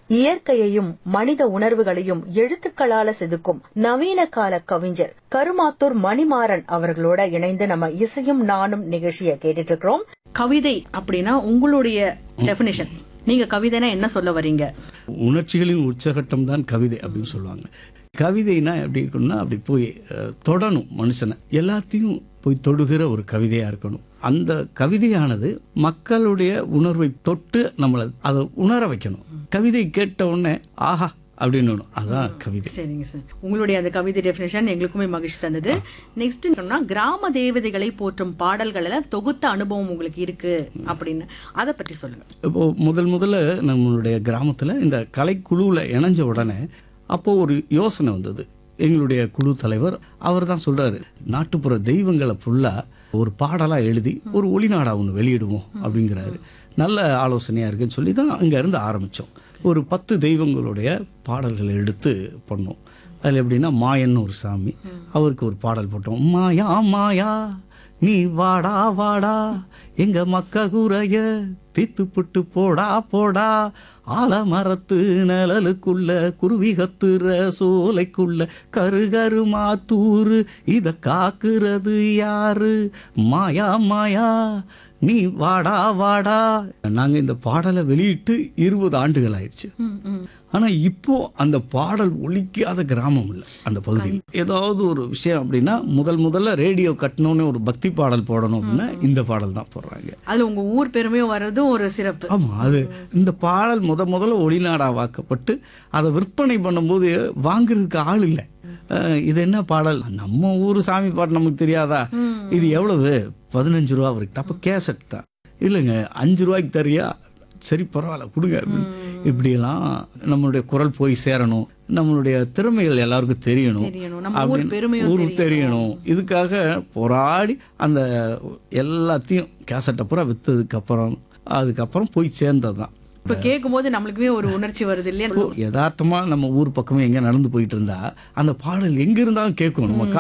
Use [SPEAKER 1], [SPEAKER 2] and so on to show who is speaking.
[SPEAKER 1] இயற்கையையும் மனித உணர்வுகளையும் எழுத்துக்களால செதுக்கும் நவீன கால கவிஞர் கருமாத்தூர் மணிமாறன் அவர்களோட இணைந்து நம்ம இசையும் நானும் நிகழ்ச்சியை கேட்டுட்டு இருக்கிறோம் கவிதை அப்படின்னா உங்களுடைய டெபினிஷன் நீங்க கவிதைனா என்ன சொல்ல வரீங்க
[SPEAKER 2] உணர்ச்சிகளின் உச்சகட்டம் தான் கவிதை அப்படின்னு சொல்லுவாங்க கவிதைனா எப்படி இருக்கும்னா அப்படி போய் அஹ், தொடணும் மனுஷனை எல்லாத்தையும் போய் தொடுகிற ஒரு கவிதையா இருக்கணும் அந்த கவிதையானது மக்களுடைய உணர்வை தொட்டு நம்மளை அதை உணர வைக்கணும் கவிதை கேட்ட உடனே ஆஹா அப்படின்னு அதான் கவிதை
[SPEAKER 1] சரிங்க சார் உங்களுடைய அந்த கவிதை டெபினேஷன் எங்களுக்குமே மகிழ்ச்சி தந்தது நெக்ஸ்ட் கிராம தேவதைகளை போற்றும் பாடல்கள் எல்லாம் தொகுத்த அனுபவம் உங்களுக்கு இருக்கு அப்படின்னு அதை பற்றி சொல்லுங்க
[SPEAKER 2] இப்போ முதல் முதல்ல நம்மளுடைய கிராமத்தில் இந்த கலைக்குழுவில் இணைஞ்ச உடனே அப்போ ஒரு யோசனை வந்தது எங்களுடைய குழு தலைவர் அவர் தான் சொல்றாரு நாட்டுப்புற தெய்வங்களை ஃபுல்லாக ஒரு பாடலாக எழுதி ஒரு ஒளிநாடா ஒன்று வெளியிடுவோம் அப்படிங்கிறாரு நல்ல ஆலோசனையாக இருக்குன்னு சொல்லி தான் அங்கேருந்து ஆரம்பித்தோம் ஒரு பத்து தெய்வங்களுடைய பாடல்களை எடுத்து பண்ணோம் அதில் எப்படின்னா மாயன்னு ஒரு சாமி அவருக்கு ஒரு பாடல் போட்டோம் மாயா மாயா நீ வாடா வாடா எங்க மக்க குறைய தீத்து புட்டு போடா போடா ஆலமரத்து நிழலுக்குள்ள குருவி கத்துற சோலைக்குள்ள கருகருமா தூரு இத காக்குறது யாரு மாயா மாயா நீ வாடா வாடா நாங்க இந்த பாடலை வெளியிட்டு இருபது ஆண்டுகள் ஆயிடுச்சு ஆனா இப்போ அந்த பாடல் ஒலிக்காத கிராமம் இல்லை அந்த பகுதியில் ஏதாவது ஒரு விஷயம் அப்படின்னா முதல் முதல்ல ரேடியோ கட்டணும்னு ஒரு பக்தி பாடல் போடணும் அப்படின்னா இந்த பாடல் தான் போடுறாங்க
[SPEAKER 1] அதுல உங்க ஊர் பெருமையும் வர்றதும் ஒரு சிறப்பு
[SPEAKER 2] ஆமா அது இந்த பாடல் முத முதல்ல ஒளிநாடாவாக்கப்பட்டு அதை விற்பனை பண்ணும்போது வாங்குறதுக்கு ஆள் இல்லை அஹ், இது என்ன பாடல் நம்ம ஊர் சாமி பாட்டு நமக்கு தெரியாதா இது எவ்வளவு பதினஞ்சு ரூபா வரைக்கும் அப்போ கேசட் தான் இல்லைங்க அஞ்சு ரூபாய்க்கு தரியா சரி பரவாயில்ல கொடுங்க அப்படின்னு. இப்படியெல்லாம் நம்மளுடைய குரல் போய் சேரணும் நம்மளுடைய திறமைகள் எல்லாருக்கும் தெரியணும்
[SPEAKER 1] தெரியணும். நம்ம ஊர்
[SPEAKER 2] அப்படின்னு
[SPEAKER 1] பெருமையும்
[SPEAKER 2] ஊர் தெரியணும் இதுக்காக போராடி அந்த எல்லாத்தையும் கேசட்டை பூரா வித்ததுக்கு அப்புறம் அதுக்கப்புறம் போய் சேர்ந்ததுதான்
[SPEAKER 1] இப்ப கேட்கும் போது நம்மளுக்குமே ஒரு உணர்ச்சி வருது இல்லையா
[SPEAKER 2] யதார்த்தமா நம்ம ஊர் பக்கமே எங்க நடந்து போயிட்டு இருந்தா அந்த பாடல் எங்க இருந்தாலும் கேட்கும் நம்ம